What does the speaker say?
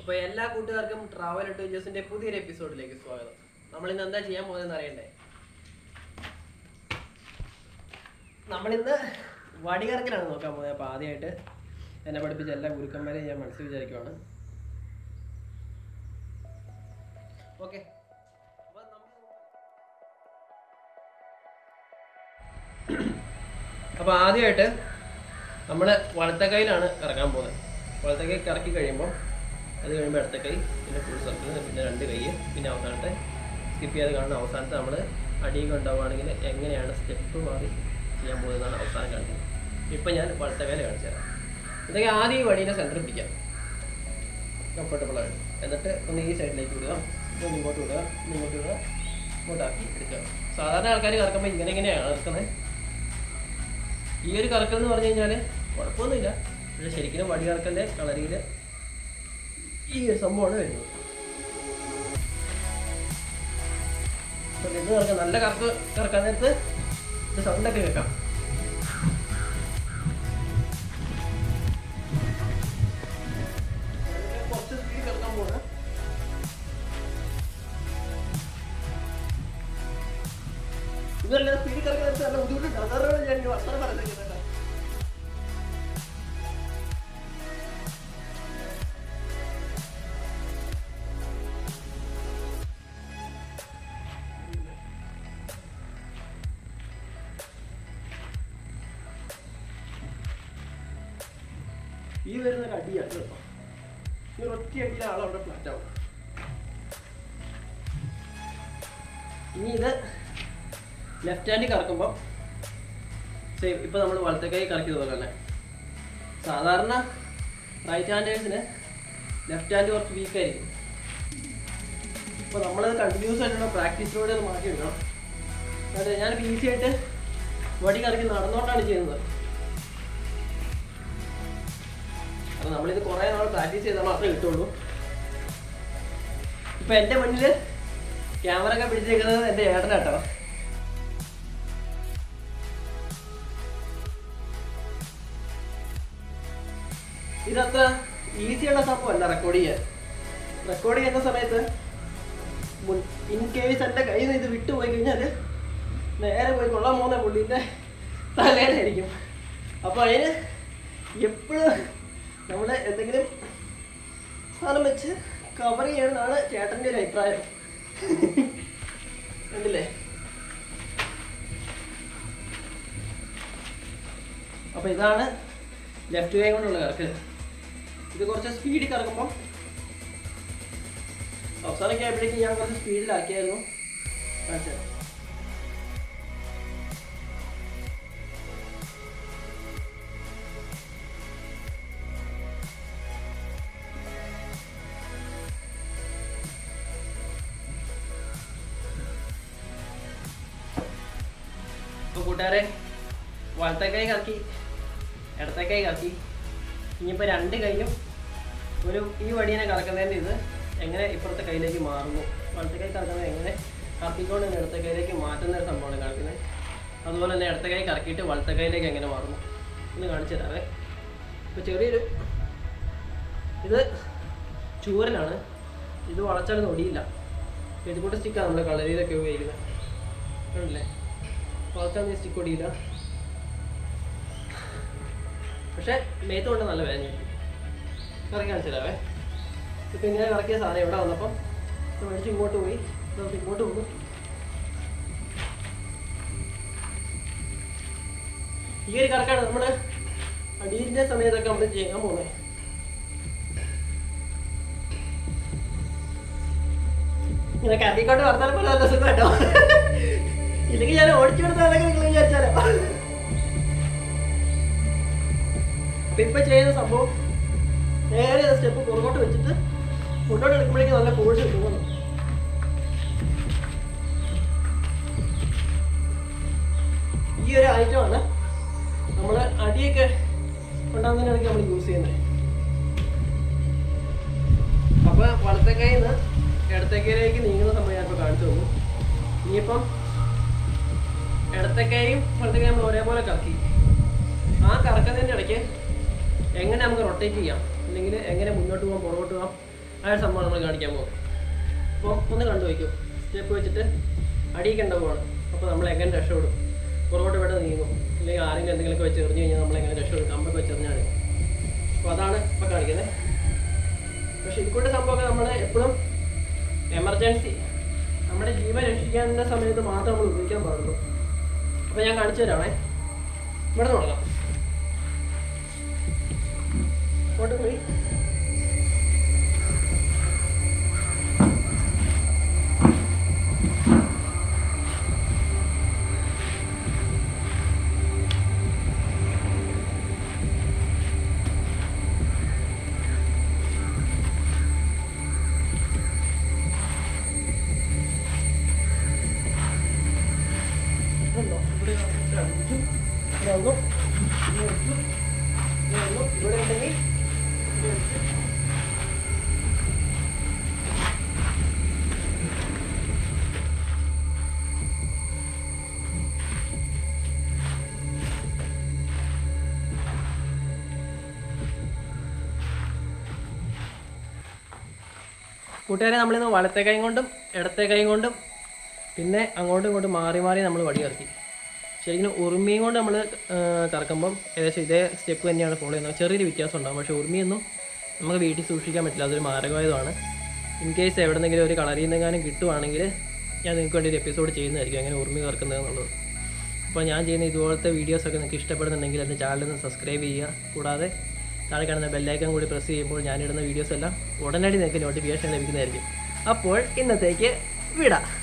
അപ്പോൾ എല്ലാ കൂട്ടുകാർക്കും ട്രാവൽ അഡ്വഞ്ചേഴ്സിന്റെ പുതിയൊരു എപ്പിസോഡിലേക്ക് സ്വാഗതം നമ്മൾ ഇന്ന് എന്താ ചെയ്യാൻ പോകുന്നതെന്ന് അറിയണ്ടേ നമ്മളിന്ന് വടികറക്കലാണ് നോക്കാൻ പോകുന്നത് അപ്പോൾ ആദ്യമായിട്ട് എന്നെ പഠിപ്പിച്ച എല്ലാ ഗുരുക്കന്മാരെയും ഞാൻ മനസ്സിൽ വിചാരിക്കുവാണ് ഓക്കെ അപ്പോൾ ആദ്യമായിട്ട് നമ്മൾ വലത്തക്കൈയിലാണ് കറക്കാൻ പോകുന്നത് വലത്തക്കൈ കറക്കി കഴിയുമ്പോൾ അത് കഴിയുമ്പോൾ ഇടത്ത കൈ പിന്നെ ഫുൾ സർക്കിൾ പിന്നെ രണ്ട് കൈ പിന്നെ അവസാനത്തെ സ്കിപ്പ് ചെയ്ത് കാണുന്ന അവസാനത്തെ നമ്മൾ അടിയൊക്കെ ഉണ്ടാവുകയാണെങ്കിൽ എങ്ങനെയാണ് സ്റ്റെപ്പ് മാറി ചെയ്യാൻ പോകുന്നതാണ് അവസാനം കാണിക്കുന്നത് ഇപ്പം ഞാൻ വലത്തക്കൈയിൽ കാണിച്ചു തരാം ഇതൊക്കെ ആദ്യം ഈ വടീനെ സെൻറ്റർ പിടിക്കാം കംഫർട്ടബിൾ ആയിട്ട് എന്നിട്ട് ഒന്ന് ഈ സൈഡിലേക്ക് വിടുക ഒന്ന് ഇങ്ങോട്ട് വിടുക ഒന്ന് ഇങ്ങോട്ട് വിടുക ഇങ്ങോട്ടാക്കി എടുക്കുക സാധാരണ ആൾക്കാർ കറക്കുമ്പോൾ ഇങ്ങനെ ഇങ്ങനെയാണ് കറക്കുന്നത് ഈ ഒരു കറക്കൽ എന്ന് പറഞ്ഞു കഴിഞ്ഞാൽ കുഴപ്പമൊന്നുമില്ല പക്ഷെ ശരിക്കും വടി കറക്കലിൻ്റെ കളരിയിൽ ഈ ഒരു സംഭവമാണ് വരുന്നത് അപ്പൊ ഇത് കറക്കം നല്ല കറക്ക് കറക്കാൻ നേരത്ത് ഇത് സൗണ്ടൊക്കെ കേൾക്കാം കുറച്ച് സ്പീഡ് കറക്കാൻ പോണ ഇതല്ല സ്പീഡ് കറക്കാൻ നേരത്ത് നല്ല ബുദ്ധിമുട്ടുണ്ട് അതാണ് ഞാൻ ഈ വർത്തമാനം പറയുന്നത് കേട്ടോ ഈ വരുന്ന ഒരു അടിയാണ് കേട്ടോ ഈ ഒറ്റ അടിയിൽ ആളവിടെ ഫ്ലാറ്റ് ആവും ഇനി ഇത് ലെഫ്റ്റ് ഹാൻഡിൽ കറക്കുമ്പോൾ സെയിം ഇപ്പൊ നമ്മൾ വലത്തെ കൈ കറക്കിയത് പോലെ തന്നെ സാധാരണ റൈറ്റ് ഹാൻഡേഴ്സിന് ലെഫ്റ്റ് ഹാൻഡ് കുറച്ച് വീക്ക് ആയിരിക്കും അപ്പൊ നമ്മളത് കണ്ടിന്യൂസ് ആയിട്ടുള്ള പ്രാക്ടീസിലൂടെ അത് മാറ്റിയെടുക്കണം അതെ ഞാനിപ്പോൾ ഈസി ആയിട്ട് വടി കറക്കി നടന്നുകൊണ്ടാണ് ചെയ്യുന്നത് കാരണം നമ്മളിത് കുറേ നാൾ പ്രാക്ടീസ് ചെയ്താൽ മാത്രമേ കിട്ടുള്ളൂ ഇപ്പൊ എന്റെ മുന്നിൽ ക്യാമറ ഒക്കെ പിടിച്ചേക്കുന്നത് എന്റെ ഏട്ടനാട്ടോ ഇതത്ര ഈസിയുള്ള സംഭവമല്ല റെക്കോർഡ് ചെയ്യാൻ റെക്കോർഡ് ചെയ്യുന്ന സമയത്ത് ഇൻ കേസ് എൻ്റെ കയ്യിൽ നിന്ന് ഇത് വിട്ടുപോയി കഴിഞ്ഞാൽ നേരെ പോയി കൊള്ളാൻ പോകുന്ന പുള്ളിൻ്റെ തലയിലായിരിക്കും അപ്പോൾ അതിന് എപ്പോഴും നമ്മൾ എന്തെങ്കിലും സാധനം വെച്ച് കവർ ചെയ്യണമെന്നാണ് ചേട്ടൻ്റെ ഒരു അഭിപ്രായം കണ്ടില്ലേ അപ്പൊ ഇതാണ് ലെഫ്റ്റ് കൈ കൊണ്ടുള്ള കറക്ക് ഇത് കുറച്ച് സ്പീഡിൽ കറക്കുമ്പോൾ അവസാനമൊക്കെ ആയപ്പോഴേക്കും ഞാൻ കുറച്ച് സ്പീഡിലാക്കിയായിരുന്നു കാണിച്ചത് ഇപ്പൊ കൂട്ടുകാരെ വലത്തെ കൈ കറക്കി ഇടത്തെ കൈ കറക്കി ഇനിയിപ്പോൾ രണ്ട് കൈയും ഒരു ഈ വടീനെ കറക്കുന്നതിൻ്റെ ഇത് എങ്ങനെ ഇപ്പുറത്തെ കയ്യിലേക്ക് മാറുന്നു വലത്തെ കൈ കറക്കുന്നത് എങ്ങനെ കറക്കിക്കൊണ്ട് തന്നെ ഇടത്തെ കൈയിലേക്ക് മാറ്റുന്ന ഒരു സംഭവമാണ് കാണിക്കുന്നത് അതുപോലെ തന്നെ ഇടത്തെ കൈ കറക്കിയിട്ട് വലത്തെ കൈയിലേക്ക് എങ്ങനെ മാറുന്നു ഒന്ന് കാണിച്ചു തരാവേ ഇപ്പോൾ ചെറിയൊരു ഇത് ചൂരലാണ് ഇത് വളച്ചാൽ ഒടിയില്ല പെരുകൂട്ട് സ്റ്റിക്കാണ് നമ്മുടെ കളരിയിലൊക്കെ ഉപയോഗിക്കുന്നത് കണ്ടില്ലേ വളച്ചാൽ നീ സ്റ്റിക്ക് ഒടിയില്ല പക്ഷെ മേത്ത് കൊണ്ട് നല്ല വേദനയായിരിക്കും കറക്കി കാണിച്ചു തരാവേ ഇപ്പം ഇങ്ങനെ കറക്കിയ സാധനം ഇവിടെ വന്നപ്പം ഇത് മേടിച്ച് ഇങ്ങോട്ട് പോയി നമുക്ക് ഇങ്ങോട്ട് പോകും ഈ ഒരു കറക്കാണ് നമ്മൾ അടിയിൻ്റെ സമയത്തൊക്കെ നമ്മൾ ചെയ്യാൻ പോകുന്നത് ഇങ്ങനെ കറക്കിക്കൊണ്ട് വർത്താനം പോലെ നല്ല സുഖം കേട്ടോ ഇല്ലെങ്കിൽ ഞാൻ ഓടിച്ചു കൊടുത്താലൊക്കെ നിങ്ങൾ വിചാരിച്ചാലോ അപ്പൊ ഇപ്പൊ ചെയ്യുന്ന സംഭവം നേരെ സ്റ്റെപ്പ് പുറകോട്ട് വെച്ചിട്ട് മുന്നോട്ട് എടുക്കുമ്പോഴേക്കും നല്ല ഫോഴ്സ് കിട്ടുന്നു ഈ ഒരു ഐറ്റമാണ് നമ്മൾ അടിയൊക്കെ ഉണ്ടാകുന്നതിനിടയ്ക്ക് നമ്മൾ യൂസ് ചെയ്യുന്നത് അപ്പൊ വലത്തെ കൈയിൽ നിന്ന് ഇടത്തേക്കയിലേക്ക് നീങ്ങുന്ന സമയം ഞാൻ ഇപ്പോൾ കാണിച്ചു തന്നു ഇനിയിപ്പം ഇടത്തേക്കൈയും വലത്തേക്കൈയും നമ്മൾ ഒരേപോലെ കറക്കി ആ കറക്കുന്നതിൻ്റെ ഇടയ്ക്ക് എങ്ങനെ നമുക്ക് റൊട്ടേറ്റ് ചെയ്യാം അല്ലെങ്കിൽ എങ്ങനെ മുന്നോട്ട് പോകാം പുറകോട്ട് പോകാം ആ ഒരു സംഭവം നമ്മൾ കാണിക്കാൻ പോകും അപ്പോൾ ഒന്ന് കണ്ടു വയ്ക്കൂ സ്റ്റെപ്പ് വെച്ചിട്ട് അടിയിക്കേണ്ട പോവാണ് അപ്പോൾ നമ്മൾ എങ്ങനെ രക്ഷപ്പെടും പുറകോട്ട് ഇവിടെ നീങ്ങും ഇല്ലെങ്കിൽ ആരെങ്കിലും എന്തെങ്കിലുമൊക്കെ വെച്ച് എറിഞ്ഞു കഴിഞ്ഞാൽ നമ്മൾ എങ്ങനെ രക്ഷപ്പെടും കമ്പൊക്കെ വെച്ച് എറിഞ്ഞാൽ മതി. അപ്പോൾ അതാണ് ഇപ്പോൾ കാണിക്കുന്നത് പക്ഷേ ഇതുകൂട്ട് സംഭവമൊക്കെ നമ്മൾ എപ്പോഴും എമർജൻസി നമ്മുടെ ജീവൻ രക്ഷിക്കാനുള്ള സമയത്ത് മാത്രം നമ്മൾ ഉപയോഗിക്കാൻ പാടുള്ളൂ അപ്പോൾ ഞാൻ കാണിച്ചു തരാമേ ഇവിടെ നിന്ന് തുടങ്ങാം അങ്ങോട്ട് പോയി ഇതുണ്ടോ? ഇവിടെ ഒരു അഞ്ചു, ഇവിടെ ഒന്നും, ഇവിടെ അഞ്ചു, ഇവിടെ ഒന്നും, ഇവിടെ ഉണ്ടെങ്കിൽ ഇവിടെ അഞ്ചു. കൂട്ടുകാരെ നമ്മളിന്ന് വലത്തെ കൈ കൊണ്ടും ഇടത്തെ കൈ കൊണ്ടും പിന്നെ അങ്ങോട്ടും ഇങ്ങോട്ടും മാറി മാറി നമ്മൾ വടി ഇറക്കി ശരിക്കും ഉറുമിയും കൊണ്ട് നമ്മൾ കറക്കുമ്പം ഏകദേശം ഇതേ സ്റ്റെപ്പ് തന്നെയാണ് ഫോളോ ചെയ്യുന്നത് ചെറിയൊരു വ്യത്യാസം ഉണ്ടാകും പക്ഷേ ഉറുമിയൊന്നും നമുക്ക് വീട്ടിൽ സൂക്ഷിക്കാൻ പറ്റില്ല അതൊരു മാരകമായതുമാണ് ഇൻ കേസ് എവിടെന്നെങ്കിലും ഒരു കളറിൽ നിന്നെങ്ങാനും കിട്ടുവാണെങ്കിൽ ഞാൻ നിങ്ങൾക്ക് വേണ്ടി ഒരു എപ്പിസോഡ് ചെയ്യുന്നതായിരിക്കും അങ്ങനെ ഉറുമി കറക്കുന്നത് എന്നുള്ളത് അപ്പോൾ ഞാൻ ചെയ്യുന്ന ഇതുപോലത്തെ വീഡിയോസൊക്കെ നിങ്ങൾക്ക് ഇഷ്ടപ്പെടുന്നുണ്ടെങ്കിൽ എൻ്റെ ചാനൽ ഒന്ന് സബ്സ്ക്രൈബ് ചെയ്യുക കൂടാതെ താഴെ കാണുന്ന ബെല്ലൈക്കൺ കൂടി പ്രസ് ചെയ്യുമ്പോൾ ഞാനിടുന്ന വീഡിയോസ് എല്ലാം ഉടനടി നിങ്ങൾക്ക് നോട്ടിഫിക്കേഷൻ ലഭിക്കുന്നതായിരിക്കും അപ്പോൾ ഇന്നത്തേക്ക് വിടാം